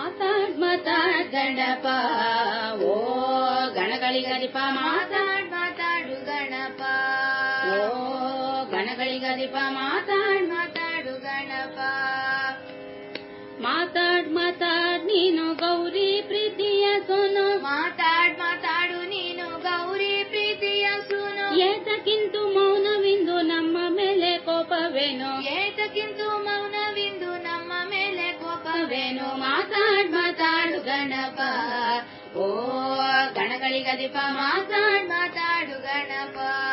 ಮಾತಾಡ್ ಮಾತಾಡ್ ಗಣಪ ಓ ಗಣಗಳಿಗದಿಪ ಮಾತಾಡ್ ಮಾತಾಡು ಗಣಪ ಓ ಗಣಗಳಿಗದಿಪ ಮಾತಾಡ್ ಮಾತಾಡು ಗಣಪ ಮಾತಾಡ್ ಮಾತಾಡ್ ನೀನು ಗೌರಿ ಪ್ರೀತಿಯ ಸೋನು ಮಾತಾಡ್ ಮಾತಾಡು ನೀನು ಗೌರಿ ಪ್ರೀತಿಯ ಸೋನು ಏತಕ್ಕಿಂತು ಮೌನವಿಂದು ನಮ್ಮ ಮೇಲೆ ಕೋಪವೇನು ಏತಕ್ಕಿಂತು ಮೌನವಿಂದು ನಮ್ಮ ಮೇಲೆ ಕೋಪವೇನು ಮಾತಾಡ್ ಮಾತಾಡು ಗಣಪ ಓ ಗಣಗಳಿಗದಿಪ ಮಾತಾಡ್ ಮಾತಾಡು ಗಣಪ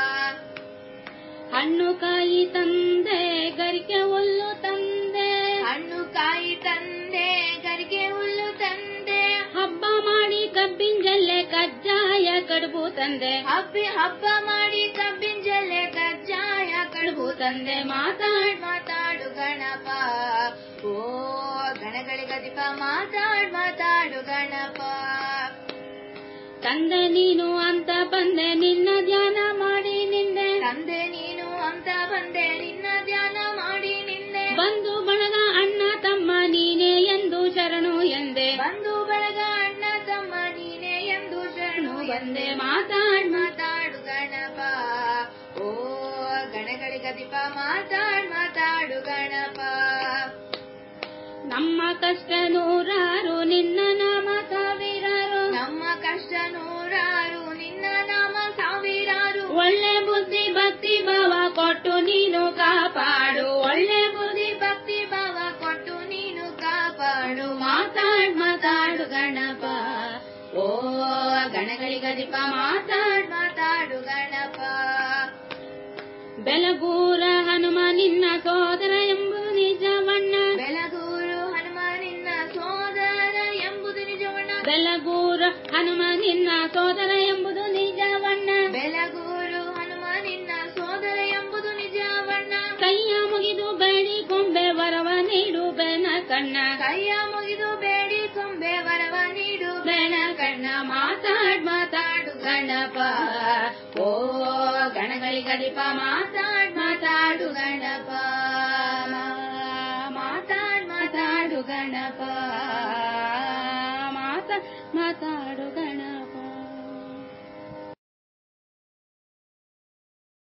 ಹಣ್ಣು ಕಾಯಿ ತಂದೆ ಗರಿಕೆ ಹುಲ್ಲು ತಂದೆ ಹಣ್ಣು ಕಾಯಿ ತಂದೆ ಗರಿಕೆ ಹುಲ್ಲು ತಂದೆ ಹಬ್ಬ ಮಾಡಿ ಕಬ್ಬಿನ ಜಲ್ಲೆ ಕಜ್ಜಾಯ ಕಡುಬು ತಂದೆ ಹಬ್ಬ ಹಬ್ಬ ಮಾಡಿ ಕಬ್ಬಿನ ಜಲ್ಲೆ ಕಜ್ಜಾಯ ಕಡುಬು ತಂದೆ ಮಾತಾಡ್ ಮಾತಾಡು ಗಣಪ ಓ ಗಣಗಳಿಗದಿಪ ಮಾತಾಡ್ ಮಾತಾಡು ಗಣಪ ತಂದೆ ನೀನು ಅಂತ ಬಂದೆ ನಿನ್ನ ಧ್ಯಾನ ಮಾಡಿ ನಿಂದೆ ತಂದೆ ನೀನು ಅಂತ ಬಂದೆ ನಿನ್ನ ಧ್ಯಾನ ಮಾಡಿ ನಿಂದೆ ಬಂಧು ಬಳಗ ಅಣ್ಣ ತಮ್ಮ ನೀನೇ ಎಂದು ಶರಣು ಎಂದೆ ಬಂಧು ಬಳಗ ಅಣ್ಣ ತಮ್ಮ ನೀನೇ ಎಂದು ಶರಣು ಬಂದೆ ಮಾತಾಡ್ ಮಾತಾಡು ಗಣಪ ಓ ಗಣಗಳಿಗದಿಪ ಮಾತಾಡ್ ಮಾತಾಡು ಗಣಪ ನಮ್ಮ ಕಷ್ಟ ನೂರಾರು ನಿನ್ನ ನಾಮ ಸಾವಿರಾರು ನಮ್ಮ ಕಷ್ಟ ನೂರಾರು ನಿನ್ನ ನಾಮ ಸಾವಿರಾರು ಒಳ್ಳೆ ಬುದ್ಧಿ ಭಕ್ತಿ ಭಾವ ಕೊಟ್ಟು ನೀನು ಕಾಪಾಡು ಒಳ್ಳೆ ಬುದ್ಧಿ ಭಕ್ತಿ ಭಾವ ಕೊಟ್ಟು ನೀನು ಕಾಪಾಡು ಮಾತಾಡ್ ಮಾತಾಡು ಗಣಪ ಓ ಗಣಗಳಿಗದಿಪ ಮಾತಾಡ್ ಮಾತಾಡು ಗಣಪ ಬೆಲಗೂರ ಹನುಮ ನಿನ್ನ ಸೋದರ ಎಂಬುದು ನಿಜವಣ್ಣ ಬೆಲಗೂರು ಹನುಮ ನಿನ್ನ ಸೋದರ ಎಂಬುದು ನಿಜವಣ್ಣ ಬೆಲಗೂರ ಹನುಮ ನಿನ್ನ ಸೋದರ ಎಂಬುದು ನಿಜವಣ್ಣ ಬೆಲಗೂರು ಹನುಮ ನಿನ್ನ ಸೋದರ ಎಂಬುದು ನಿಜವಣ್ಣ ಕೈಯ ಮುಗಿದು ಬೇಡಿ ಕೊಂಬೆ ವರವ ನೀಡು ಬೆನ ಕಣ್ಣ ಕೈಯ ಮುಗಿದು ಬೇಡಿ ಕೊಂಬೆ ವರವ ನೀಡು ಬೆನ ಕಣ್ಣ ಮಾತಾಡ್ ಮಾತಾಡು ಗಣಪ ಓ ಗಣಗಳಿಗದಿಪ ಮಾತಾಡ್ ಮಾತಾಡು ಗಣಪ ಮಾತಾಡ್ ಮಾತಾಡು ಗಣಪ ಮಾತಾಡ್ ಮಾತಾಡು ಗಣಪ